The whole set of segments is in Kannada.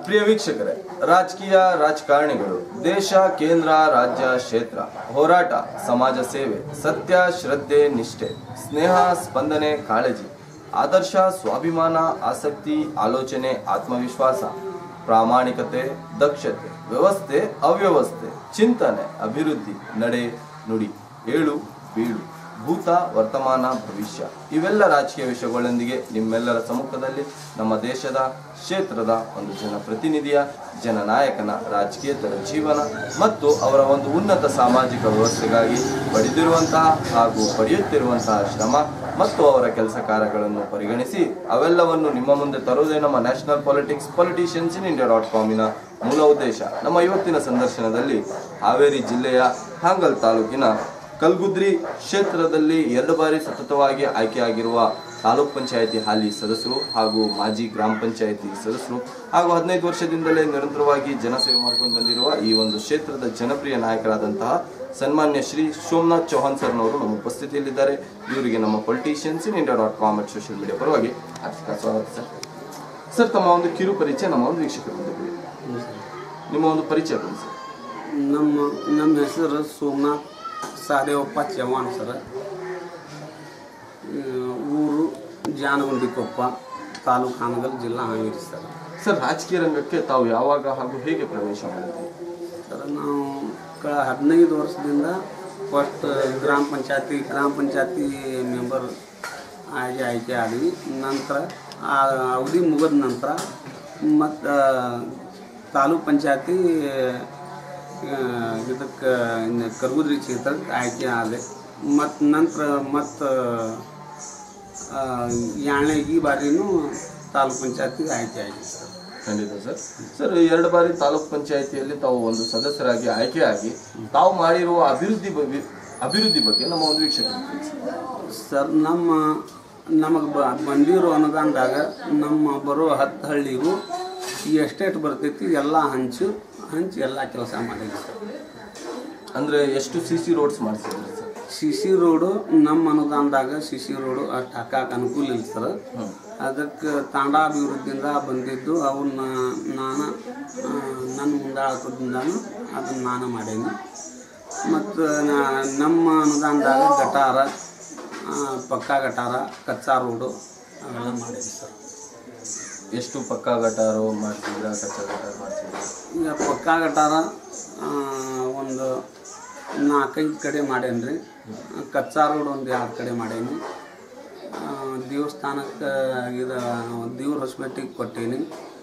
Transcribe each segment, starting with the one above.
ಪ್ರಿಯ ವೀಕ್ಷಕರೇ ರಾಜಕೀಯ ರಾಜಕಾರಣಿಗಳು ದೇಶ ಕೇಂದ್ರ ರಾಜ್ಯ ಕ್ಷೇತ್ರ ಹೋರಾಟ ಸಮಾಜ ಸೇವೆ ಸತ್ಯ ಶ್ರದ್ಧೆ ನಿಷ್ಠೆ ಸ್ನೇಹ ಸ್ಪಂದನೆ ಕಾಳಜಿ ಆದರ್ಶ ಸ್ವಾಭಿಮಾನ ಆಸಕ್ತಿ ಆಲೋಚನೆ ಆತ್ಮವಿಶ್ವಾಸ ಪ್ರಾಮಾಣಿಕತೆ ದಕ್ಷತೆ ವ್ಯವಸ್ಥೆ ಅವ್ಯವಸ್ಥೆ ಚಿಂತನೆ ಅಭಿವೃದ್ಧಿ ನಡೆ ನುಡಿ ಏಳು ಬೀಳು ಭೂತ ವರ್ತಮಾನ ಭವಿಷ್ಯ ಇವೆಲ್ಲ ರಾಜಕೀಯ ವಿಷಯಗಳೊಂದಿಗೆ ನಿಮ್ಮೆಲ್ಲರ ಸಮ್ಮುಖದಲ್ಲಿ ನಮ್ಮ ದೇಶದ ಕ್ಷೇತ್ರದ ಒಂದು ಜನಪ್ರತಿನಿಧಿಯ ಜನನಾಯಕನ ರಾಜಕೀಯೇತರ ಜೀವನ ಮತ್ತು ಅವರ ಒಂದು ಉನ್ನತ ಸಾಮಾಜಿಕ ವ್ಯವಸ್ಥೆಗಾಗಿ ಪಡೆದಿರುವಂತಹ ಹಾಗೂ ಪಡೆಯುತ್ತಿರುವಂತಹ ಶ್ರಮ ಮತ್ತು ಅವರ ಕೆಲಸ ಕಾರ್ಯಗಳನ್ನು ಪರಿಗಣಿಸಿ ಅವೆಲ್ಲವನ್ನು ನಿಮ್ಮ ಮುಂದೆ ತರುವುದೇ ನಮ್ಮ national politics politicians in India dot ಕಾಮಿನ ಮೂಲ ಉದ್ದೇಶ ನಮ್ಮ ಇವತ್ತಿನ ಸಂದರ್ಶನದಲ್ಲಿ ಹಾವೇರಿ ಜಿಲ್ಲೆಯ ಹಾಂಗಲ್ ತಾಲೂಕಿನ ಕಲ್ಗುದ್ರಿ ಕ್ಷೇತ್ರದಲ್ಲಿ ಎರಡು ಬಾರಿ ಸತತವಾಗಿ ಆಯ್ಕೆಯಾಗಿರುವ ತಾಲೂಕ್ ಪಂಚಾಯತಿ ಹಾಲಿ ಸದಸ್ಯರು ಹಾಗೂ ಮಾಜಿ ಗ್ರಾಮ ಪಂಚಾಯತಿ ಸದಸ್ಯರು ಹಾಗೂ ಹದಿನೈದು ವರ್ಷದಿಂದಲೇ ನಿರಂತರವಾಗಿ ಜನಸೇವೆ ಮಾಡ್ಕೊಂಡು ಬಂದಿರುವ ಈ ಒಂದು ಕ್ಷೇತ್ರದ ಜನಪ್ರಿಯ ನಾಯಕರಾದಂತಹ ಸನ್ಮಾನ್ಯ ಶ್ರೀ ಸೋಮನಾಥ್ ಚೌಹಾಣ್ ಸರ್ನವರು ನಮ್ಮ ಉಪಸ್ಥಿತಿಯಲ್ಲಿದ್ದಾರೆ ಇವರಿಗೆ ನಮ್ಮ politicians in India dot com at social media ಪರವಾಗಿ ಹಾರ್ದಿಕ ಸ್ವಾಗತ ಸರ್ ಸರ್ ತಮ್ಮ ಒಂದು ಕಿರು ಪರಿಚಯ ನಮ್ಮ ಒಂದು ವೀಕ್ಷಕರ ಮುಂದೆ ಕೊಡಿ. ನಿಮ್ಮ ಒಂದು ಪರಿಚಯ ಕೊಡಿ ಸರ್ ನಮ್ಮ ನಮ್ಮ ಹೆಸರು ಸೋಮನಾಥ್ ಸಹದೇವಪ್ಪ ಚವ್ಹಾಣ್ ಸರ ಆ, ಊರು ಜಾನಗುಂದಿಕೊಪ್ಪ ತಾಲೂಕು ಹಾನಗಲ್ ಜಿಲ್ಲಾ ಹಾವೇರಿ ಸರ್ ಸರ್ ರಾಜಕೀಯ ರಂಗಕ್ಕೆ ತಾವು ಯಾವಾಗ ಹಾಗೂ ಹೇಗೆ ಪ್ರವೇಶ ಮಾಡಿದ್ರಿ ಸರ್ ನಾವು ಕ ಹದಿನೈದು ವರ್ಷದಿಂದ ಫಸ್ಟ್ ಗ್ರಾಮ ಪಂಚಾಯತಿ ಗ್ರಾಮ ಪಂಚಾಯತಿ ಮೆಂಬರ್ ಆಗಿ ಆಯ್ಕೆ ಆದ್ವಿ ನಂತರ ಆ ಅವಧಿ ಮುಗಿದ ನಂತರ ಮತ್ತು ತಾಲೂಕ್ ಪಂಚಾಯತಿ ಇದಕ್ಕೆ ಕರ್ಗುದ್ರಿ ಕ್ಷೇತ್ರಕ್ಕೆ ಆಯ್ಕೆ ಆದೆ ಮತ್ತು ನಂತರ ಮತ್ತು ಎರಡನೇ ಈ ಬಾರಿನೂ ತಾಲೂಕ್ ಪಂಚಾಯತಿಗೆ ಆಯ್ಕೆ ಆಗಿದೆ ಸರ್ ಖಂಡಿತ ಸರ್ ಸರ್ ಎರಡು ಬಾರಿ ತಾಲೂಕ್ ಪಂಚಾಯತಿಯಲ್ಲಿ ತಾವು ಒಂದು ಸದಸ್ಯರಾಗಿ ಆಯ್ಕೆಯಾಗಿ ತಾವು ಮಾಡಿರುವ ಅಭಿವೃದ್ಧಿ ಬಗ್ಗೆ ಅಭಿವೃದ್ಧಿ ಬಗ್ಗೆ ನಮ್ಮ ಒಂದು ವೀಕ್ಷಕರಿಗೆ ತಿಳಿಸಿ. ಸರ್ ನಮ್ಮ ನಮಗೆ ಬ ಬಂದಿರೋ ಅನುದಾನದಾಗ ನಮ್ಮ ಬರೋ ಹತ್ತು ಹಳ್ಳಿಗೂ ಈ ಎಸ್ಟೇಟ್ ಬರ್ತೈತಿ ಎಲ್ಲ ಹಂಚು ಹಂಚಿ ಎಲ್ಲ ಕೆಲಸ ಮಾಡಿದ್ವಿ ಸರ್ ಅಂದ್ರೆ ಎಷ್ಟು ಸಿ ಸಿ ರೋಡ್ಸ್ ಮಾಡಿಸಿದ್ರಿ ಸರ್ ಸಿ ಸಿ ರೋಡು ನಮ್ಮ ಅನುದಾನದಾಗ ಸಿ ಸಿ ರೋಡು ಅಷ್ಟು ಹಾಕಕ್ಕೆ ಅನುಕೂಲ ಇಲ್ಲ ಸರ್ ಅದಕ್ಕೆ ತಾಂಡಾಭಿವೃದ್ಧಿಯಿಂದ ಬಂದಿದ್ದು ಅವನ್ನ ನಾನು ಆ, ನನ್ನ ಮುಂದಾಳತ್ವದಿಂದಾನು ಅದನ್ನು ನಾನು ಮಾಡೀನಿ ಮತ್ತು ನಮ್ಮ ಅನುದಾನದಾಗ ಗಟಾರ ಆ, ಪಕ್ಕಾ ಗಟಾರ ಕಚ್ಚಾ ರೋಡು ಅವೆಲ್ಲ ಮಾಡೀನಿ ಸರ್ ಎಷ್ಟು ಪಕ್ಕಾ ಗಟಾರು ಮಾಡ್ತಿದ್ರ ಕಚ್ಚಾ ಗಟಾರ್ ಮಾಡ್ತಿದ್ರ ಈಗ ಪಕ್ಕಾ ಗಟಾರ ಆ, ಒಂದು ನಾಲ್ಕೈದು ಕಡೆ ಮಾಡೇನಿ ರೀ ಕಚ್ಚಾ ರೋಡ್ ಒಂದು ಎರಡು ಕಡೆ ಮಾಡೇನಿ ಆ, ದೇವಸ್ಥಾನಕ್ಕೆ ಇದು ದೇವ್ರ ಹೊಸಪೇಟೆಗೆ ಕೊಟ್ಟೀನಿ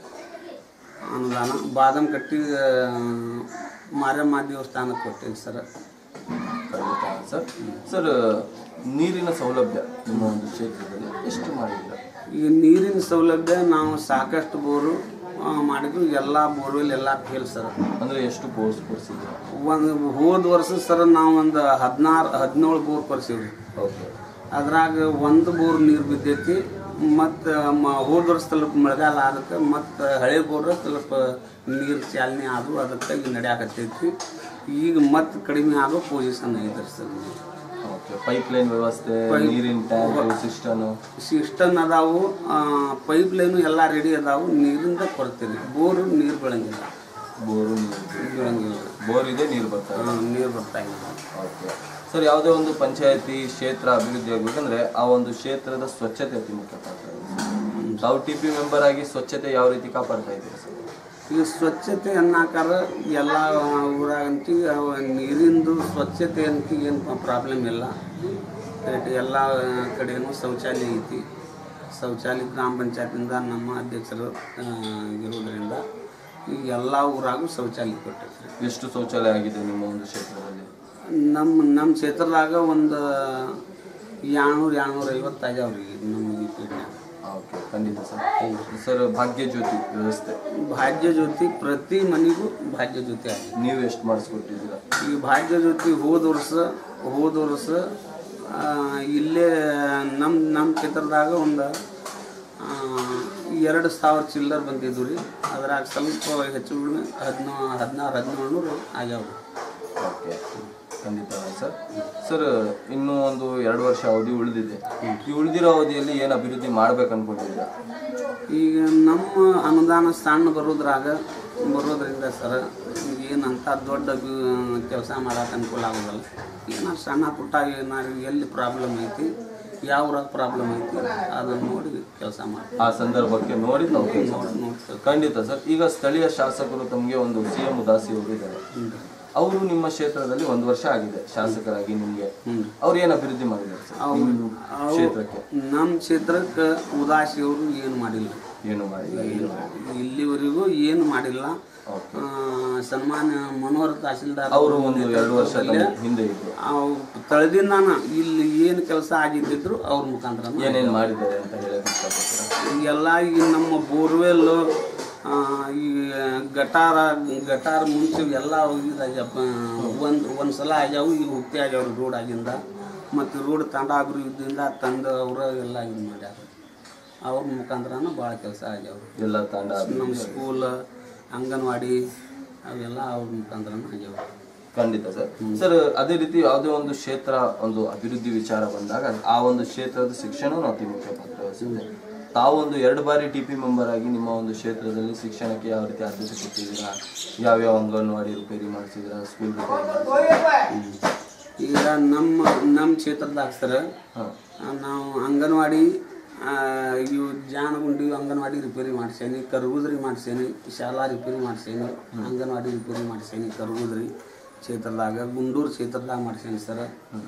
ಅನುದಾನ ಬಾದಾಮ್ ಕಟ್ಟಿ ಆ, ಮಾರಮ್ಮ ದೇವಸ್ಥಾನಕ್ಕೆ ಕೊಟ್ಟೀನಿ ಸರ್ ಖಂಡಿತ ಸರ್ ಸರ್ ನೀರಿನ ಸೌಲಭ್ಯ ನಿಮ್ಮ ಒಂದು ಕ್ಷೇತ್ರದಲ್ಲಿ ಎಷ್ಟು ಮಾಡಿದ್ರ ಈಗ ನೀರಿನ ಸೌಲಭ್ಯ ನಾವು ಸಾಕಷ್ಟು ಬೋರು ಆ, ಮಾಡಿದ್ವಿ ಎಲ್ಲ ಬೋರ್ವೆಲ್ ಎಲ್ಲ ಫೇಲ್ ಸರ್ ಅಂದ್ರೆ ಎಷ್ಟು ಕೋರ್ಸ್ ಕೊಡ್ಸಿದ್ರ ಒಂದು ಹೋದ ವರ್ಷ ಸರ್ ನಾವು ಒಂದು ಹದಿನಾರು ಹದಿನೇಳು ಬೋರ್ ಕೊರ್ಸೀವಿ ಓಕೆ ಅದ್ರಾಗ ಒಂದು ಬೋರ್ ನೀರು ಬಿದ್ದೈತಿ ಮತ್ತು ಹೋದ ವರ್ಷ ಸ್ವಲ್ಪ ಮಳೆಗಾಲ ಅದಕ್ಕೆ ಮತ್ತು ಹಳೆ ಬೋರ್ ಸ್ವಲ್ಪ ನೀರು ಚಾಲನೆ ಆದವು ಅದಕ್ಕೆ ಈಗ ನಡೆಯಾಕತ್ತೈತಿ ಈಗ ಮತ್ತೆ ಕಡಿಮೆ ಆಗೋ ಪೊಸಿಷನ್ ಐತ್ರಿ ಸರ್ ಓಕೆ ಪೈಪ್ ಲೈನ್ ವ್ಯವಸ್ಥೆ ನೀರಿನ ಟ್ಯಾಂಕ್ ಸಿಸ್ಟಮ್ ಸಿಸ್ಟಮ್ ಅದಾವು ಪೈಪ್ ಲೈನು ಎಲ್ಲ ರೆಡಿ ಅದಾವು ನೀರಿಂದ ಕೊಡ್ತೀವಿ ಬೋರು ನೀರು ಬೀಳಂಗಿಲ್ಲ ಬೋರು ನೀರು ಬೀಳಂಗಿಲ್ಲ ಬೋರ್ ಇದೆ ನೀರು ಬರ್ತಾರೆ ನೀರು ಬರ್ತಾ ಇಲ್ಲ ಓಕೆ ಸರ್ ಯಾವುದೇ ಒಂದು ಪಂಚಾಯತಿ ಕ್ಷೇತ್ರ ಅಭಿವೃದ್ಧಿ ಆಗ್ಬೇಕಂದ್ರೆ ಆ ಒಂದು ಕ್ಷೇತ್ರದ ಸ್ವಚ್ಛತೆ ಅತಿ ಮುಖ್ಯ ಪಾತ್ರ ವಹಿಸುತ್ತೆ. ತಾವು ಟಿ ಪಿ ಮೆಂಬರ್ ಆಗಿ ಸ್ವಚ್ಛತೆ ಯಾವ ರೀತಿ ಕಾಪಾಡ್ತಾ ಇದ್ದೀರಿ ಸರ್ ಈಗ ಸ್ವಚ್ಛತೆ ಅನ್ನಕಾರ ಎಲ್ಲ ಊರಾಗಂತಿ ಅವ ನೀರಿಂದು ಸ್ವಚ್ಛತೆ ಅಂತ ಏನು ಪ್ರಾಬ್ಲಮ್ ಇಲ್ಲ ಕರೆಕ್ಟ್ ಎಲ್ಲ ಕಡೆನೂ ಶೌಚಾಲಯ ಐತಿ ಶೌಚಾಲಯ ಗ್ರಾಮ ಪಂಚಾಯತಿಂದ ನಮ್ಮ ಅಧ್ಯಕ್ಷರು ಆ, ಇರೋದ್ರಿಂದ ಈಗ ಎಲ್ಲ ಊರಾಗೂ ಶೌಚಾಲಯ ಕೊಟ್ಟಿರ್ತೀವಿ ಎಷ್ಟು ಶೌಚಾಲಯ ಆಗಿದೆ ನಿಮ್ಮ ಒಂದು ಕ್ಷೇತ್ರದಲ್ಲಿ ನಮ್ಮ ನಮ್ಮ ಕ್ಷೇತ್ರದಾಗ ಒಂದು ಏಳ್ನೂರು ಏಳ್ನೂರ ಐವತ್ತು ಆಗ್ಯಾವ್ರಿ ನಮ್ಮ ಈ ಪೀಡ್ನ್ಯಾಗ ಓಕೆ ಖಂಡಿತ ಸರ್ ಸರ್ ಭಾಗ್ಯ ಜ್ಯೋತಿ ವ್ಯವಸ್ಥೆ ಭಾಗ್ಯ ಜ್ಯೋತಿ ಪ್ರತಿ ಮನೆಗೂ ಭಾಗ್ಯ ಜ್ಯೋತಿ ಆಗಿದೆ ನೀವು ಎಷ್ಟು ಮಾಡಿಸ್ಕೊಟ್ಟಿದ್ದೀರಾ ಈ ಭಾಗ್ಯ ಜ್ಯೋತಿ ಹೋದ ವರ್ಷ ಹೋದ ವರ್ಷ ಆ, ಇಲ್ಲೇ ನಮ್ಮ ನಮ್ಮ ಕ್ಷೇತ್ರದಾಗ ಒಂದು ಆ, ಎರಡು ಸಾವಿರ ಚಿಲ್ಲರ್ ಬಂದಿದ್ವು ರೀ ಅದ್ರಾಗ ಸ್ವಲ್ಪ ಹೆಚ್ಚು ಕಡಿಮೆ ಹದಿನೋ ಹದಿನಾರು ಹದಿನೇಳು ನೂರು ಆಗ್ಯಾವ ಓಕೆ ಖಂಡಿತ ಸರ್ ಸರ್ ಇನ್ನೂ ಒಂದು ಎರಡು ವರ್ಷ ಅವಧಿ ಉಳಿದಿದೆ ಈ ಉಳಿದಿರೋ ಅವಧಿಯಲ್ಲಿ ಏನು ಅಭಿವೃದ್ಧಿ ಮಾಡ್ಬೇಕು ಅನ್ಕೊಂಡಿದ್ದೀರಾ ಈಗ ನಮ್ಮ ಅನುದಾನ ಸಣ್ಣ ಬರೋದ್ರಾಗ ಬರೋದ್ರಿಂದ ಸರ್ ಏನಂತ ದೊಡ್ಡ ಕೆಲಸ ಮಾಡಕ್ಕೆ ಅನುಕೂಲ ಆಗೋದಲ್ಲ ಏನೋ ಸಣ್ಣ ಪುಟ್ಟ ಏನಾರು ಎಲ್ಲಿ ಪ್ರಾಬ್ಲಮ್ ಐತಿ ಯಾವ ಪ್ರಾಬ್ಲಮ್ ಐತಿ ಅದನ್ನು ನೋಡಿ ಕೆಲಸ ಮಾಡಿ ಆ ಸಂದರ್ಭಕ್ಕೆ ನೋಡಿ ನಾವು ಕೆಲ್ಸ ನೋಡಿ ಮಾಡ್ತೀವಿ. ನೋಡಿ ಖಂಡಿತ ಸರ್ ಈಗ ಸ್ಥಳೀಯ ಶಾಸಕರು ತಮಗೆ ಒಂದು ಸಿ ಎಂ ಉದಾಸಿ ಅವರು ಇದ್ದಾರೆ ಅವರು ನಿಮ್ಮ ಕ್ಷೇತ್ರದಲ್ಲಿ ಒಂದು ವರ್ಷ ಆಗಿದೆ ಶಾಸಕರಾಗಿ ನಿಮಗೆ ಅವ್ರು ಏನು ಅಭಿವೃದ್ಧಿ ಮಾಡಿದ್ದಾರೆ ಸರ್ ನಿಮ್ಮ ಕ್ಷೇತ್ರಕ್ಕೆ ನಮ್ಮ ಕ್ಷೇತ್ರಕ್ಕೆ ಉದಾಸಿ ಅವರು ಏನು ಮಾಡಿಲ್ಲ ಏನು ಮಾಡಿಲ್ಲ ಇಲ್ಲಿವರೆಗೂ ಏನು ಮಾಡಿಲ್ಲ ಓಕೆ ಆ, ಸನ್ಮಾನ್ಯ ಮನೋಹರ್ ತಹಸೀಲ್ದಾರ್ ಅವರು ಒಂದು ಎರಡು ವರ್ಷ ತಮ್ಮ ಹಿಂದೆ ಇದ್ರು ಅವು ತಳೆದಿಂದಾನ ಇಲ್ಲಿ ಏನು ಕೆಲಸ ಆಗಿದ್ದಿದ್ರು ಅವ್ರ ಮುಖಾಂತರ ಏನೇನು ಮಾಡಿದ್ದಾರೆ ಅಂತ ಹೇಳಕ್ ಇಷ್ಟಪಡ್ತೀರಾ ಎಲ್ಲ ಈ ನಮ್ಮ ಬೋರ್ವೆಲ್ಲು ಈ ಗಟಾರ ಗಟಾರ ಮುಂಚೆ ಎಲ್ಲ ಇದಾಗ್ಯಪ್ಪ ಒಂದು ಒಂದು ಸಲ ಆಗ್ಯಾವು ಈಗ ಹುಟ್ಟಿ ಆಗ್ಯಾವ್ರಿ ರೋಡ್ ಆಗಿಂದ ಮತ್ತು ರೋಡ್ ತಂಡ ಅಭಿವೃದ್ಧಿಯಿಂದ ತಂದು ಅವರ ಎಲ್ಲ ಇದು ಮಾಡ್ಯಾರ ಅವ್ರ ಮುಖಾಂತರನ ಭಾಳ ಕೆಲಸ ಆಗ್ಯಾವ್ರಿ ಎಲ್ಲ ತಾಂಡ ನಮ್ಮ ಸ್ಕೂಲ್ ಅಂಗನವಾಡಿ ಅವೆಲ್ಲ ಅವ್ರ ಮುಖಾಂತರನ ಆಗ್ಯಾವ ಖಂಡಿತ ಸರ್ ಸರ್ ಅದೇ ರೀತಿ ಯಾವುದೇ ಒಂದು ಕ್ಷೇತ್ರ ಒಂದು ಅಭಿವೃದ್ಧಿ ವಿಚಾರ ಬಂದಾಗ ಆ ಒಂದು ಕ್ಷೇತ್ರದ ಶಿಕ್ಷಣ ಅತಿ ಮುಖ್ಯ ಪಾತ್ರ ವಹಿಸುತ್ತೆ ತಾವು ಒಂದು ಎರಡು ಬಾರಿ ಟಿ ಪಿ ಮೆಂಬರ್ ಆಗಿ ನಿಮ್ಮ ಒಂದು ಕ್ಷೇತ್ರದಲ್ಲಿ ಶಿಕ್ಷಣಕ್ಕೆ ಯಾವ ರೀತಿ ಆದ್ಯತೆ ಕೊಟ್ಟಿದ್ದೀರಾ ಯಾವ್ಯಾವ ಅಂಗನವಾಡಿ ರಿಪೇರಿ ಮಾಡಿಸಿದ್ದೀರಾ ಸ್ಕೂಲ್ ರಿಪೇರಿ ಮಾಡಿಸಿದ್ದೀರಾ? ಈಗ ನಮ್ಮ ನಮ್ಮ ಕ್ಷೇತ್ರದಾಗ ಸರ್ ಹಾಂ ಆ, ನಾವು ಅಂಗನವಾಡಿ ಆ, ಇವು ಜಾನಗುಂಡಿ ಅಂಗನವಾಡಿ ರಿಪೇರಿ ಮಾಡ್ಸೇನಿ ಕರ್ಗುದ್ರಿ ಮಾಡ್ಸೇನಿ ಶಾಲಾ ರಿಪೇರಿ ಮಾಡ್ಸೇನಿ ಅಂಗನವಾಡಿ ರಿಪೇರಿ ಮಾಡ್ಸೇನಿ ಕರ್ಗುದ್ರಿ ಕ್ಷೇತ್ರದಾಗ ಗುಂಡೂರು ಕ್ಷೇತ್ರದಾಗ ಮಾಡ್ಸೇನಿ ಸರ್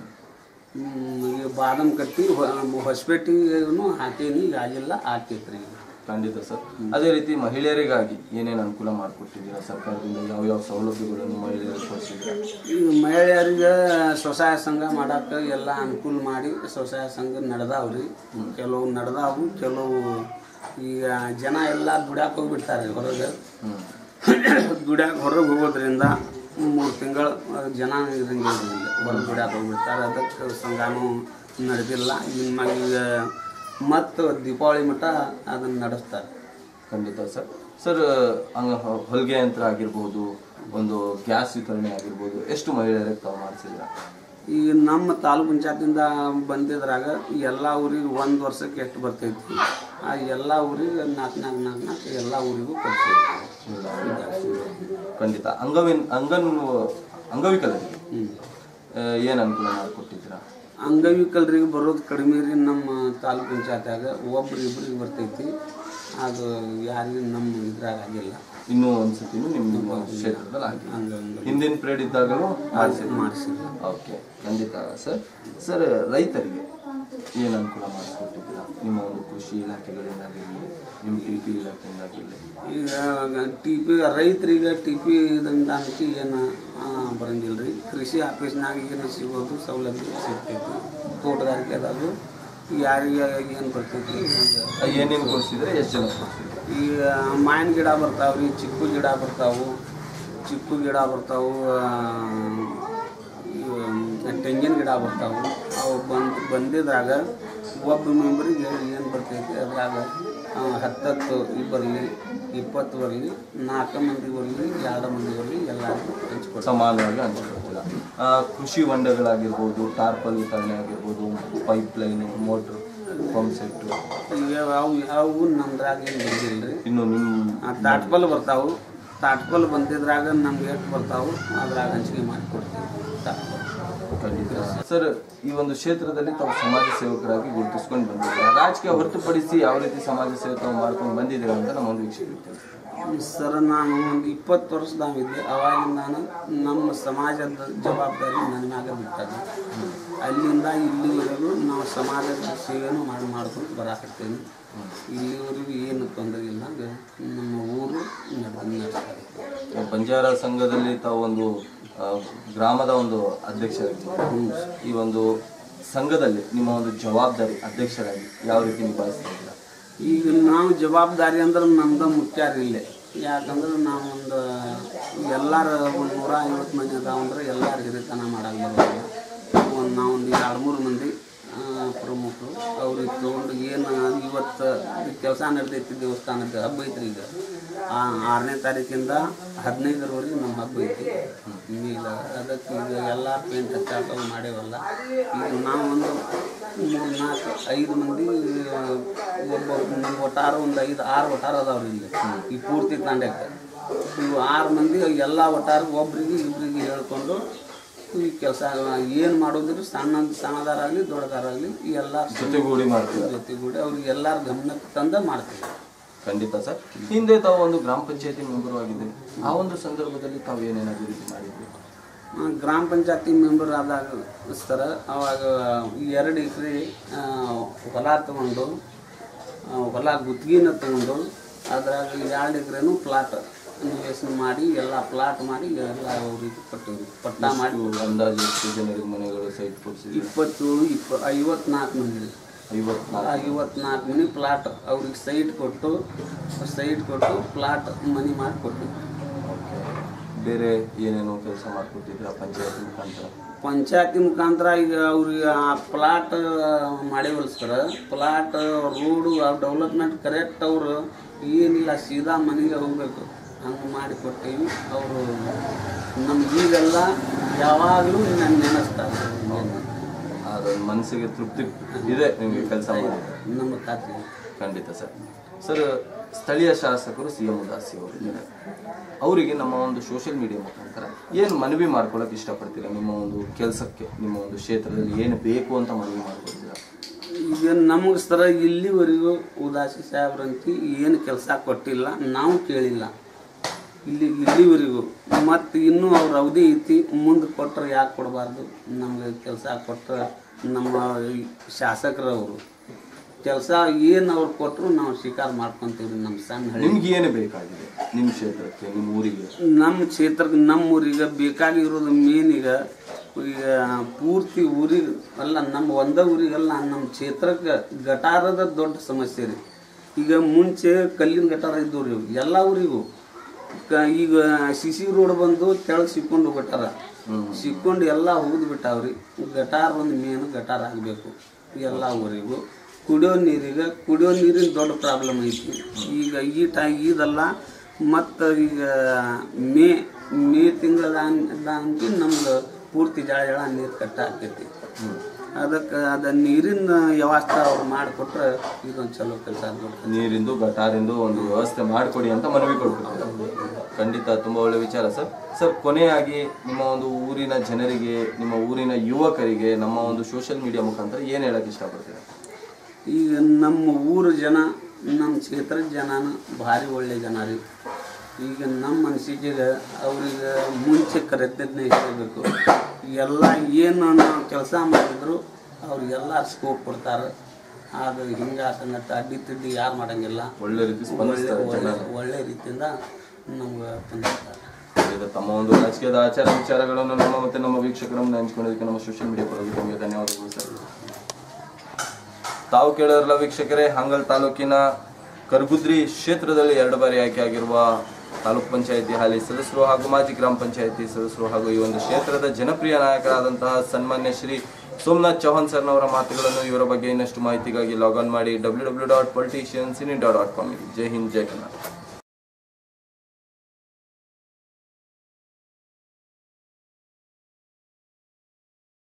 ಹ್ಮ್, ಈಗ ಬಾದಾಮ್ ಕಟ್ಟಿ ಹೊ- ಹೊಸಪೇಟೆಗೂ ಹಾಕೇನಿ ಈಗ ಆಗಿಲ್ಲ ಹಾಕೈತ್ರಿ ಈಗ ಖಂಡಿತ ಸರ್ ಅದೇ ರೀತಿ ಮಹಿಳೆಯರಿಗಾಗಿ ಏನೇನು ಅನುಕೂಲ ಮಾಡಿಕೊಟ್ಟಿದ್ದೀರಾ ಸರ್ಕಾರದಿಂದ ಯಾವ್ಯಾವ ಸೌಲಭ್ಯಗಳನ್ನು ಮಹಿಳೆಯರಿಗೆ ಕೊಡಿಸಿದ್ದೀರಾ ಈಗ ಮಹಿಳೆಯರಿಗೆ ಸ್ವಸಹಾಯ ಸಂಘ ಮಾಡಕ್ಕೆ ಎಲ್ಲ ಅನುಕೂಲ ಮಾಡಿ ಸ್ವಸಹಾಯ ಸಂಘ ನಡೆದಾವ್ರಿ ಕೆಲವು ನಡೆದಾವು ಕೆಲವು ಈಗ ಜನ ಎಲ್ಲ ದುಡ್ಯಾಕ ಹೋಗ್ಬಿಡ್ತಾರೆ ಹೊರಗೆ ಹ್ಞೂ ದುಡ್ಯಾಕ ಹೊರಗೆ ಹೋಗೋದ್ರಿಂದ ಮೂರು ತಿಂಗಳು ಜನ ಇರಂಗಿಲ್ಲ ಇಲ್ಲಿ ಹೊರಗೆ ದುಡ್ಯಾಕ ಹೋಗ್ಬಿಡ್ತಾರೆ ಅದಕ್ಕೆ ಸಂಘನೂ ನಡೆದಿಲ್ಲ ಇನ್ನು ಈಗ ಮತ್ತು ದೀಪಾವಳಿ ಮಟ್ಟ ಅದನ್ನು ನಡೆಸ್ತಾರೆ ಖಂಡಿತ ಸರ್ ಸರ್ ಹಂಗ ಹೊಲಿಗೆ ಯಂತ್ರ ಆಗಿರ್ಬೋದು ಒಂದು ಗ್ಯಾಸ್ ವಿತರಣೆ ಆಗಿರ್ಬೋದು ಎಷ್ಟು ಮಹಿಳೆಯರಿಗೆ ತಾವು ಮಾಡಿಸಿದ್ರ ಈಗ ನಮ್ಮ ತಾಲೂಕು ಪಂಚಾಯತಿಂದ ಬಂದಿದ್ರಾಗ ಎಲ್ಲ ಊರಿಗೆ ಒಂದು ವರ್ಷಕ್ಕೆ ಎಷ್ಟು ಬರ್ತೈತಿ ಆ ಎಲ್ಲ ಊರಿಗೆ ನಾಲ್ಕು ನಾಲ್ಕು ನಾಲ್ಕು ನಾಲ್ಕು ಎಲ್ಲ ಊರಿಗೂ ಕೊಡ್ತೀವಿ ಖಂಡಿತ ಅಂಗವಿನ್ ಅಂಗನ್ ಅಂಗವಿಕಲರಿಗೆ ಹ್ಞೂ ಏನು ಅನುಕೂಲ ಮಾಡಿಕೊಟ್ಟಿದ್ದೀರಾ ಅಂಗವಿಕಲರಿಗೆ ಬರೋದು ಕಡಿಮೆ ರೀ ನಮ್ಮ ತಾಲೂಕು ಪಂಚಾಯತ್ಯಾಗ ಒಬ್ರು ಇಬ್ರಿಗೆ ಬರ್ತೈತಿ ಅದು ಯಾರಿಗೂ ನಮ್ಮ ಇದ್ರಾಗ ಆಗಿಲ್ಲ ಇನ್ನೂ ಒಂದ್ಸತಿನೂ ನಿಮ್ಮ ನಿಮ್ಮ ಕ್ಷೇತ್ರದಲ್ಲಿ ಆಗಿದೆ ಹಂಗ ಹಿಂದಿನ ಪೀರಿಯಡ್ ಇದ್ದಾಗಲೂ ಮಾಡಿಸಿದ್ರು ಮಾಡಿಸಿಲ್ಲ ಓಕೆ ಖಂಡಿತ ಸರ್ ಸರ್ ರೈತರಿಗೆ ಏನು ಅನುಕೂಲ ಮಾಡಿಸ್ಕೊಟ್ಟಿದ್ದೀರಾ ನಿಮ್ಮ ಒಂದು ಕೃಷಿ ಇಲಾಖೆಗಳಿಂದಾಗಿರಲಿ ನಿಮ್ಮ ಟಿ ಪಿ ಇಲಾಖೆಯಿಂದಾಗಿರಲಿ ಈಗ ಟಿ ಪಿ ರೈತರಿಗೆ ಟಿ ಪಿ ಇದರಿಂದ ಅಂಕಿ ಏನು ಬರಂಗಿಲ್ಲ ರೀ ಕೃಷಿ ಆಫೀಸ್ನಾಗ ಏನು ಸಿಗೋದು ಸೌಲಭ್ಯ ಸಿಗ್ತೈತಿ ತೋಟಗಾರಿಕೆದಾಗು ಯಾರಿಗೆ ಏನು ಬರ್ತೈತಿ ಈಗ ಏನೇನು ಕೊಡಿಸಿದ್ರೆ ಎಷ್ಟು ಜನ ಕೊಡಿಸಿದ್ರೆ ಈಗ ಮಾವಿನ ಗಿಡ ಬರ್ತಾವ್ರಿ ಚಿಕ್ಕು ಗಿಡ ಬರ್ತಾವು ಚಿಕ್ಕು ಗಿಡ ಬರ್ತಾವು ಆ, ಇವು ತೆಂಗಿನ ಗಿಡ ಬರ್ತಾವು ಅವು ಬಂದು ಬಂದಿದ್ರಾಗ ಒಬ್ಬ ಮೆಂಬರಿಗೆ ಏನು ಬರ್ತೈತಿ ಅದ್ರಾಗ ಆ, ಹತ್ತತ್ತು ಬರಲಿ ಇಪ್ಪತ್ತು ಬರಲಿ ನಾಲ್ಕು ಮಂದಿ ಬರಲಿ ಎರಡು ಮಂದಿ ಬರಲಿ ಎಲ್ಲರಿಗೂ ಹಂಚ್ಕೊಡ್ತಾರೆ ಸಮಾನವಾಗಿ ಹಂಚ್ಕೊಳ್ತೀರಾ ಆ, ಕೃಷಿ ಹೊಂಡಗಳಾಗಿರ್ಬೋದು ಟಾರ್ಪಲ್ ವಿತರಣೆ ಆಗಿರ್ಬೋದು pipeline motor pump set ಈಗ ಅವು ಅವು ನಮ್ದ್ರಾಗ ಏನು ಬಂದಿಲ್ಲ ರೀ ಇನ್ನು ನಿಮ್ಮ ತಾಟ್ಪಲ್ ಬರ್ತಾವು ತಾಟ್ಪಲ್ ಬಂದಿದ್ರಾಗ ನಮ್ಗೆ ಎಷ್ಟು ಬರ್ತಾವು ಅದ್ರಾಗ ಹಂಚಿಕೆ ಮಾಡಿಕೊಡ್ತೀವಿ ತಾಟ್ಪಲ್ ಖಂಡಿತ ಸರ್ ಈ ಒಂದು ಕ್ಷೇತ್ರದಲ್ಲಿ ತಾವು ಸಮಾಜ ಸೇವಕರಾಗಿ ಗುರುತಿಸ್ಕೊಂಡು ಬಂದಿದ್ದೀರಾ ರಾಜಕೀಯ ಹೊರತುಪಡಿಸಿ ಯಾವ ರೀತಿ ಸಮಾಜ ಸೇವೆ ತಾವು ಮಾಡ್ಕೊಂಡು ಬಂದಿದ್ದೀರಾ ಅಂತ ನಮ್ಮ ಒಂದು ವೀಕ್ಷಕರಿಗೆ ತಿಳಿಸಿ ಸರ್ ನಾನು ಒಂದು ಇಪ್ಪತ್ತು ವರ್ಷದಾಗಿದ್ದೆ ಅವಾಗಿಂದ ನಾನು ನಮ್ಮ ಸಮಾಜದ ಜವಾಬ್ದಾರಿ ನನ್ನ ಮ್ಯಾಗ ಬಿಟ್ಟದ ಅಲ್ಲಿಂದ ಇಲ್ಲಿವರೆಗೂ ನಾವು ಸಮಾಜದ ಸೇವೆನೂ ಮಾಡಿ ಮಾಡ್ಕೊಂಡು ಬರಾಕತ್ತೇನೆ ಇಲ್ಲಿವರೆಗೂ ಏನು ತೊಂದರೆ ಇಲ್ಲ ಹಂಗೆ ನಮ್ಮ ಊರು ನಡೆದು ನಡೆಸ್ತಾ ಇದ್ದೀವಿ. ಬಂಜಾರ ಸಂಘದಲ್ಲಿ ತಾವು ಒಂದು ಆ, ಗ್ರಾಮದ ಒಂದು ಅಧ್ಯಕ್ಷರಾಗಿ ಈ ಒಂದು ಸಂಘದಲ್ಲಿ ನಿಮ್ಮ ಒಂದು ಜವಾಬ್ದಾರಿ ಅಧ್ಯಕ್ಷರಾಗಿ ಯಾವ ರೀತಿ ನಿಭಾಯಿಸ್ತಾ ಇದ್ದೀರಾ ಈಗ ನಾವು ಜವಾಬ್ದಾರಿ ಅಂದ್ರೆ ನಮ್ದು ಮುಖ್ಯ ಇಲ್ಲೇ ಯಾಕಂದ್ರೆ ನಾವು ಒಂದು ಎಲ್ಲಾರ ಒಂದು ನೂರ ಐವತ್ತು ಮಂದಿ ಅದಾವ ಅಂದ್ರೆ ಎಲ್ಲಾರು ಹಿರಿತನ ಮಾಡಕ್ಕೆ ಬರೋದಿಲ್ಲ ಒಂದು ನಾವು ಒಂದು ಎರಡು ಮೂರು ಮಂದಿ ಆ, ಪ್ರಮುಖರು ಅವ್ರಿಗೆ ತೊಗೊಂಡು ಏನು ಇವತ್ತು ಕೆಲಸ ನಡೆದೈತಿ ದೇವಸ್ಥಾನದ ಹಬ್ಬ ಐತ್ರಿ ಈಗ ಆ ಆರನೇ ತಾರೀಕಿಂದ ಹದಿನೈದರವರೆಗೆ ನಮ್ಮ ಹಬ್ಬ ಐತಿ ಈಗ ಅದಕ್ಕೆ ಈಗ ಎಲ್ಲ ಪೇಂಟ್ ಹಚ್ಚಾಕ ಮಾಡೇವಲ್ಲ ಈಗ ನಾವು ಒಂದು ಮೂರು ನಾಲ್ಕು ಐದು ಮಂದಿ ಒಬ್ಬ ನಮ್ಮ ಒಟ್ಟಾರ ಒಂದು ಐದು ಆರು ಒಟ್ಟಾರ ಅದಾವ್ರಿ ಇಲ್ಲಿ ಈ ಪೂರ್ತಿ ತಾಂಡ್ಯಕ್ಕೆ ಇವು ಆರು ಮಂದಿ ಎಲ್ಲ ಒಟ್ಟಾರ ಒಬ್ರಿಗೆ ಇಬ್ಬರಿಗೆ ಹೇಳ್ಕೊಂಡು ಈ ಕೆಲಸ ಏನು ಮಾಡೋದಿದ್ರು ಸಣ್ಣ ಸಣ್ಣದಾರಾಗಲಿ ದೊಡ್ಡದಾರಾಗಲಿ ಎಲ್ಲ ಜೊತೆಗೂಡಿ ಮಾಡ್ತೀರಾ ಜೊತೆಗೂಡಿ ಅವ್ರಿಗೆ ಎಲ್ಲರ ಗಮನಕ್ಕೆ ತಂದ ಮಾಡ್ತೀವಿ ಖಂಡಿತ ಸರ್ ಹಿಂದೆ ತಾವು ಒಂದು ಗ್ರಾಮ ಪಂಚಾಯತಿ ಮೆಂಬರ್ ಆಗಿದ್ದೆ ಆ ಒಂದು ಸಂದರ್ಭದಲ್ಲಿ ತಾವು ಏನೇನು ಅಭಿವೃದ್ಧಿ ಮಾಡಿದ್ರಿ ಆ, ಗ್ರಾಮ ಪಂಚಾಯತಿ ಮೆಂಬರ್ ಆದಾಗ ಸರ ಅವಾಗ ಎರಡು ಎಕರೆ ಹೊಲ ತಗೊಂಡು ಆ, ಹೊಲ ಗುತ್ತಿಗೆನ ತಗೊಂಡು ಅದ್ರಾಗ ಎರಡು ಎಕರೆನು ಪ್ಲಾಟ್ ನಿವೇಶನ ಮಾಡಿ ಎಲ್ಲ ಪ್ಲಾಟ್ ಮಾಡಿ ಎಲ್ಲ ಅವ್ರಿಗೆ ಕೊಟ್ಟಿವಿ ಪಟ್ಟ ಮಾಡಿ ಇವು ಅಂದಾಜು ಎಷ್ಟು ಜನರಿಗೆ ಮನೆಗಳು ಸೈಟ್ ಕೊಡಿಸಿದ್ರಿ ಇಪ್ಪತ್ತೇಳು ಇಪ್ಪ ಐವತ್ನಾಲ್ಕು ಮಂದಿ ಐವತ್ನಾಲ್ಕು ಐವತ್ನಾಲ್ಕು ಮನಿ ಪ್ಲಾಟ್ ಅವ್ರಿಗೆ ಸೈಟ್ ಕೊಟ್ಟು ಸೈಟ್ ಕೊಟ್ಟು ಪ್ಲಾಟ್ ಮನಿ ಮಾಡಿ ಕೊಟ್ಟಿವಿ ಓಕೆ ಬೇರೆ ಏನೇನೋ ಕೆಲಸ ಮಾಡಿಕೊಟ್ಟಿದ್ರ ಪಂಚಾಯತ್ ಮುಖಾಂತರ ಪಂಚಾಯತಿ ಮುಖಾಂತರ ಈಗ ಅವ್ರಿಗೆ ಆ ಪ್ಲಾಟ್ ಮಾಡಿವಲ್ಲ ಸರ್ ಪ್ಲಾಟ್ ರೋಡು ಆ ಡೆವಲಪ್ಮೆಂಟ್ ಕರೆಕ್ಟ್ ಅವರು ಏನಿಲ್ಲ ಸೀದಾ ಮನೆಗೆ ಹೋಗ್ಬೇಕು ಹಂಗೆ ಮಾಡಿ ಕೊಟ್ಟೀವಿ ಅವರು ನಮ್ಗೆ ಈಗೆಲ್ಲ ಯಾವಾಗಲೂ ನನ್ನ ನೆನೆಸ್ತಾರೆ ಅದೊಂದು ಮನಸ್ಸಿಗೆ ತೃಪ್ತಿ ಇದೆ ನಿಮಗೆ ಕೆಲಸ ಮಾಡಿ ನಮ್ಮ ಖಾತ್ರಿ ಖಂಡಿತ ಸರ್ ಸರ್ ಸ್ಥಳೀಯ ಶಾಸಕರು ಸಿ ಎಂ ಉದಾಸಿ ಅವರಿದ್ದಾರೆ ಅವರಿಗೆ ನಮ್ಮ ಒಂದು ಸೋಷಿಯಲ್ ಮೀಡಿಯಾ ಮುಖಾಂತರ ಏನು ಮನವಿ ಮಾಡ್ಕೊಳಕ್ಕೆ ಇಷ್ಟಪಡ್ತೀರಾ ನಿಮ್ಮ ಒಂದು ಕೆಲಸಕ್ಕೆ ನಿಮ್ಮ ಒಂದು ಕ್ಷೇತ್ರದಲ್ಲಿ ಏನು ಬೇಕು ಅಂತ ಮನವಿ ಮಾಡ್ಕೊಳ್ತೀರಾ ಈಗ ನಮಗೆ ಸರ ಇಲ್ಲಿವರೆಗೂ ಉದಾಸಿ ಸಾಹೇಬ್ರಂತಿ ಏನು ಕೆಲಸ ಕೊಟ್ಟಿಲ್ಲ ನಾವು ಕೇಳಿಲ್ಲ ಇಲ್ಲಿ ಇಲ್ಲಿವರೆಗೂ ಮತ್ತು ಇನ್ನೂ ಅವ್ರ ಅವಧಿ ಐತಿ ಮುಂದೆ ಕೊಟ್ಟರೆ ಯಾಕೆ ಕೊಡಬಾರ್ದು ನಮಗೆ ಕೆಲಸ ಕೊಟ್ಟರೆ ನಮ್ಮ ಈ ಶಾಸಕರವರು ಕೆಲಸ ಏನು ಅವ್ರು ಕೊಟ್ಟರು ನಾವು ಸ್ವೀಕಾರ ಮಾಡ್ಕೊತೀವಿ ನಮ್ಮ ಸಣ್ಣ ಹಳ್ಳಿ ನಿಮ್ಗೆ ಏನು ಬೇಕಾಗಿದೆ ನಿಮ್ಮ ಕ್ಷೇತ್ರಕ್ಕೆ ನಿಮ್ಮ ಊರಿಗೆ ನಮ್ಮ ಕ್ಷೇತ್ರಕ್ಕೆ ನಮ್ಮ ಊರಿಗೆ ಬೇಕಾಗಿರೋದು ಮೇನ್ ಈಗ ಈಗ ಪೂರ್ತಿ ಊರಿಗೆ ಅಲ್ಲ ನಮ್ಮ ಒಂದ ಊರಿಗಲ್ಲ ನಮ್ಮ ಕ್ಷೇತ್ರಕ್ಕೆ ಗಟಾರದ ದೊಡ್ಡ ಸಮಸ್ಯೆ ರೀ ಈಗ ಮುಂಚೆ ಕಲ್ಲಿನ ಗಟಾರ ಇದ್ದವು ರೀ ಎಲ್ಲ ಊರಿಗೂ ಕ- ಈಗ ಸಿ ಸಿ ರೋಡ್ ಬಂದು ತೆಳಗ್ ಸಿಕ್ಕೊಂಡು ಬಿಟ್ಟಾರ ಸಿಕ್ಕೊಂಡು ಎಲ್ಲ ಹೋಗಿದ್ ಬಿಟ್ಟಾವ್ರಿ ಗಟಾರ ಒಂದು ಮೇನ್ ಗಟಾರ ಆಗಬೇಕು ಎಲ್ಲ ಊರಿಗೂ ಕುಡಿಯೋ ನೀರಿಗೆ ಕುಡಿಯೋ ನೀರಿನ ದೊಡ್ಡ ಪ್ರಾಬ್ಲಮ್ ಐತಿ ಈಗ ಈ ಟೈ ಇದಲ್ಲ ಮತ್ತು ಈಗ ಮೇ ಮೇ ತಿಂಗಳದಂತೂ ನಮ್ದು ಪೂರ್ತಿ ಜಳ ಜಳ ನೀರು ಕಟ್ಟ ಆಕೈತಿ ಅದಕ್ಕೆ ಅದ ನೀರಿನ ವ್ಯವಸ್ಥೆ ಅವ್ರು ಮಾಡಿಕೊಟ್ರೆ ಇದೊಂದು ಚಲೋ ಕೆಲಸ ಆಗ್ಬಿಡ್ತದೆ ನೀರಿಂದು ಗಟಾರಿಂದು ಒಂದು ವ್ಯವಸ್ಥೆ ಮಾಡಿಕೊಡಿ ಅಂತ ಮನವಿ ಕೊಡ್ತೀರಾ ಖಂಡಿತ ತುಂಬಾ ಒಳ್ಳೆ ವಿಚಾರ ಸರ್ ಸರ್ ಕೊನೆಯಾಗಿ ನಿಮ್ಮ ಒಂದು ಊರಿನ ಜನರಿಗೆ ನಿಮ್ಮ ಊರಿನ ಯುವಕರಿಗೆ ನಮ್ಮ ಒಂದು ಸೋಷಿಯಲ್ ಮೀಡಿಯಾ ಮುಖಾಂತರ ಏನು ಹೇಳಕ್ ಇಷ್ಟಪಡ್ತೀರಾ ಈಗ ನಮ್ಮ ಊರ ಜನ ನಮ್ಮ ಕ್ಷೇತ್ರದ ಜನನ ಭಾರಿ ಒಳ್ಳೆ ಜನ ರೀ ಈಗ ನಮ್ಮ ಅನಿಸಿಕೆಗೆ ಅವ್ರಿಗೆ ಮುಂಚೆ ಕರೆಕ್ಟನ್ನೇ ಇರಬೇಕು ಎಲ್ಲ ಏನು ನಾವು ಕೆಲಸ ಮಾಡಿದ್ರು ಅವ್ರಿಗೆಲ್ಲ ಸ್ಕೋಪ್ ಕೊಡ್ತಾರೆ ಅದು ಹಿಂಗೆ ಸಂಗತಿ ಅಡ್ಡಿ ತಿಡ್ಡಿ ಯಾರು ಮಾಡಂಗಿಲ್ಲ ಒಳ್ಳೆ ರೀತಿ ಸ್ಪಂದಿಸ್ತಾರೆ ಒಳ್ಳೆ ಒಳ್ಳೆ ರೀತಿಯಿಂದ ನಮ್ಗೆ ತಂದಿರ್ತಾರೆ ಇದು ತಮ್ಮ ಒಂದು ರಾಜಕೀಯದ ಆಚಾರ ವಿಚಾರಗಳನ್ನು ನಮ್ಮ ಮತ್ತೆ ನಮ್ಮ ವೀಕ್ಷಕರನ್ನು ಹಂಚ್ಕೊಳ್ಳೋದಕ್ಕೆ ನಮ್ಮ ಸೋಷಿಯಲ್ ಮೀಡಿಯಾ ಪರವಾಗಿ ನಿಮಗೆ ಧನ್ಯವಾದಗಳು ಸರ್ ತಾವು ಕೇಳಿದ್ರಲ್ಲ ವೀಕ್ಷಕರೇ ಹಾಂಗಲ್ ತಾಲೂಕಿನ ಕರ್ಗುದ್ರಿ ಕ್ಷೇತ್ರದಲ್ಲಿ ಎರಡು ಬಾರಿ ಆಯ್ಕೆ ಆಗಿರುವ ತಾಲೂಕ್ ಪಂಚಾಯತಿ ಹಾಲಿ ಸದಸ್ಯರು ಹಾಗೂ ಮಾಜಿ ಗ್ರಾಮ ಪಂಚಾಯತಿ ಸದಸ್ಯರು ಹಾಗೂ ಈ ಒಂದು ಕ್ಷೇತ್ರದ ಜನಪ್ರಿಯ ನಾಯಕರಾದಂತಹ ಸನ್ಮಾನ್ಯ ಶ್ರೀ ಸೋಮನಾಥ್ ಚೌಹಾಣ್ ಸರ್ನವರ ಮಾತುಗಳನ್ನು ಇವರ ಬಗ್ಗೆ ಇನ್ನಷ್ಟು ಮಾಹಿತಿಗಾಗಿ ಲಾಗ್ ಆನ್ ಮಾಡಿ W W dot politicians in dot com Jai Hind Jai Karnataka